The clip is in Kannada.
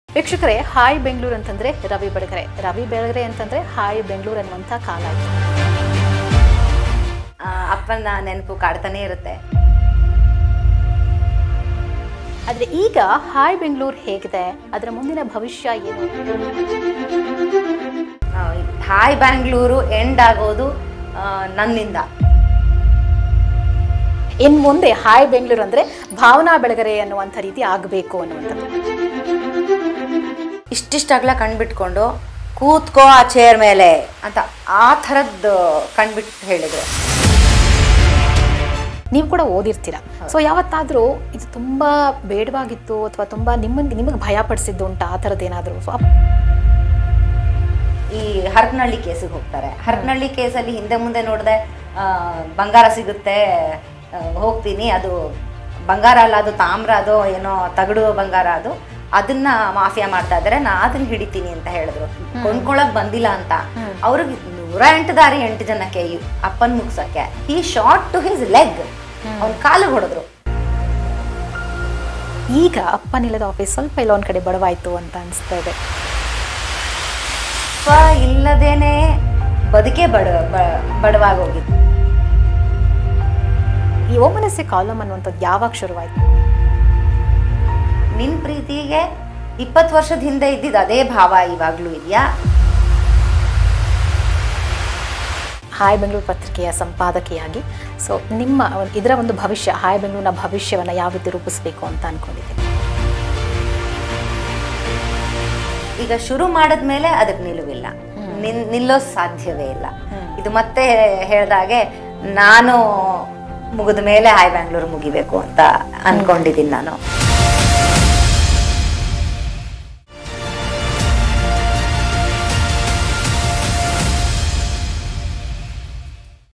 ವೀಕ್ಷಕರೇ ಹಾಯ್ ಬೆಂಗಳೂರು ಅಂತಂದ್ರೆ ರವಿ ಬೆಳಗೆರೆ ರವಿ ಬೆಳಗೆರೆ ಅಂತಂದ್ರೆ ಹಾಯ್ ಬೆಂಗಳೂರು ಅನ್ನುವಂಥ ಕಾಲ ಇತ್ತು ಆ, ಅಪ್ಪನ ನೆನಪು ಕಾಡ್ತಾನೆ ಇರುತ್ತೆ ಆದ್ರೆ ಈಗ ಹಾಯ್ ಬೆಂಗಳೂರು ಹೇಗಿದೆ ಅದರ ಮುಂದಿನ ಭವಿಷ್ಯ ಏನು ಆ, ಹಾಯ್ ಬ್ಯಾಂಗ್ಳೂರು ಎಂಡ್ ಆಗೋದು ಆ, ನನ್ನಿಂದ ಇನ್ ಮುಂದೆ ಹಾಯ್ ಬೆಂಗಳೂರು ಅಂದ್ರೆ ಭಾವನಾ ಬೆಳಗೆರೆ ಅನ್ನುವಂಥ ರೀತಿ ಆಗಬೇಕು ಅನ್ನುವಂಥದ್ದು ಇಷ್ಟಿಷ್ಟಾಗ್ಲ ಕಣ್ಬಿಟ್ಕೊಂಡು ಕೂತ್ಕೋ ಆ ಚೇರ್ ಮೇಲೆ ಅಂತ ಆ ಥರದ್ದು ಕಣ್ಬಿಟ್ಟು ಹೇಳಿದ್ರು ನೀವು ಕೂಡ ಓದಿರ್ತೀರ ಸೊ ಯಾವತ್ತಾದ್ರೂ ಇದು ತುಂಬಾ ಬೇಡವಾಗಿತ್ತು ಅಥವಾ ತುಂಬಾ ನಿಮ್ಮನ್ ನಿಮಗೆ ಭಯ ಪಡಿಸಿದ್ದು ಉಂಟಾ ಆ ಥರದ್ದು ಏನಾದರೂ ಸೊ ಈ ಹರಪನಹಳ್ಳಿ ಕೇಸಿಗೆ ಹೋಗ್ತಾರೆ ಹರಪನಹಳ್ಳಿ ಕೇಸಲ್ಲಿ ಹಿಂದೆ ಮುಂದೆ ನೋಡಿದೆ ಬಂಗಾರ ಸಿಗುತ್ತೆ ಆ, ಹೋಗ್ತೀನಿ ಅದು ಬಂಗಾರ ಅಲ್ಲ ಅದು ತಾಮ್ರ ಅದು ಏನೋ ತಗಡು ಬಂಗಾರ ಅದು ಅದನ್ನ ಮಾಫಿಯಾ ಮಾಡ್ತಾ ಇದ್ದಾರೆ ನಾ ಅದನ್ನ ಹಿಡಿತೀನಿ ಅಂತ ಹೇಳಿದ್ರು ಕೊಂಡ್ಕೊಳಕ್ ಬಂದಿಲ್ಲ ಅಂತ ಅವ್ರಿಗೆ ನೂರ ಎಂಟು ದಾರಿ ಎಂಟು ಜನಕ್ಕೆ ಈ ಅಪ್ಪನ್ ಮುಗ್ಸಕ್ಕೆ ಈ ಶಾರ್ಟ್ ಟು ಹಿಸ್ ಲೆಗ್ ಅವ್ನ ಕಾಲಿಗೆ ಹೊಡೆದ್ರು ಈಗ ಅಪ್ಪನಿಲ್ಲದ ಆಫೀಸ್ ಸ್ವಲ್ಪ ಇಲ್ಲ ಒಂದ್ ಕಡೆ ಬಡವಾಯ್ತು ಅಂತ ಅನಿಸ್ತಾ ಇದೆ ಅಪ್ಪ ಇಲ್ಲದೇನೆ ಬದುಕೆ ಬಡ ಬ- ಬಡವಾಗೋಗಿತ್ತು ಈ ಓಮನಸ್ಸೆ ಕಾಲಮ್ ಅನ್ನುವಂಥದ್ದು ಯಾವಾಗ ಶುರುವಾಯ್ತು ನಿನ್ ಪ್ರೀತಿಗೆ ಇಪ್ಪತ್ತು ವರ್ಷದ ಹಿಂದೆ ಇದ್ದಿದ್ದು ಅದೇ ಭಾವ ಇವಾಗ್ಲೂ ಇದೆಯಾ ಹಾಯ್ ಬೆಂಗಳೂರು ಪತ್ರಿಕೆಯ ಸಂಪಾದಕಿಯಾಗಿ ಸೊ ನಿಮ್ಮ ಒಂದು- ಇದರ ಒಂದು ಭವಿಷ್ಯ ಹಾಯ್ ಬೆಂಗಳೂರಿನ ಭವಿಷ್ಯವನ್ನು ಯಾವ ರೀತಿ ರೂಪಿಸಬೇಕು ಅಂತ ಅನ್ಕೊಂಡಿದ್ದೀನಿ ಈಗ ಶುರು ಮಾಡಿದ್ಮೇಲೆ ಅದಕ್ಕೆ ನಿಲುವಿಲ್ಲ ನಿನ್ ನಿಲ್ಲೋ ಸಾಧ್ಯವೇ ಇಲ್ಲ ಇದು ಮತ್ತೆ ಹೇಳ್ದಾಗೆ ನಾನು ಮುಗಿದ ಮೇಲೆ ಹಾಯ್ ಬ್ಯಾಂಗ್ಳೂರು ಮುಗಿಬೇಕು ಅಂತ ಅನ್ಕೊಂಡಿದ್ದೀನಿ ನಾನು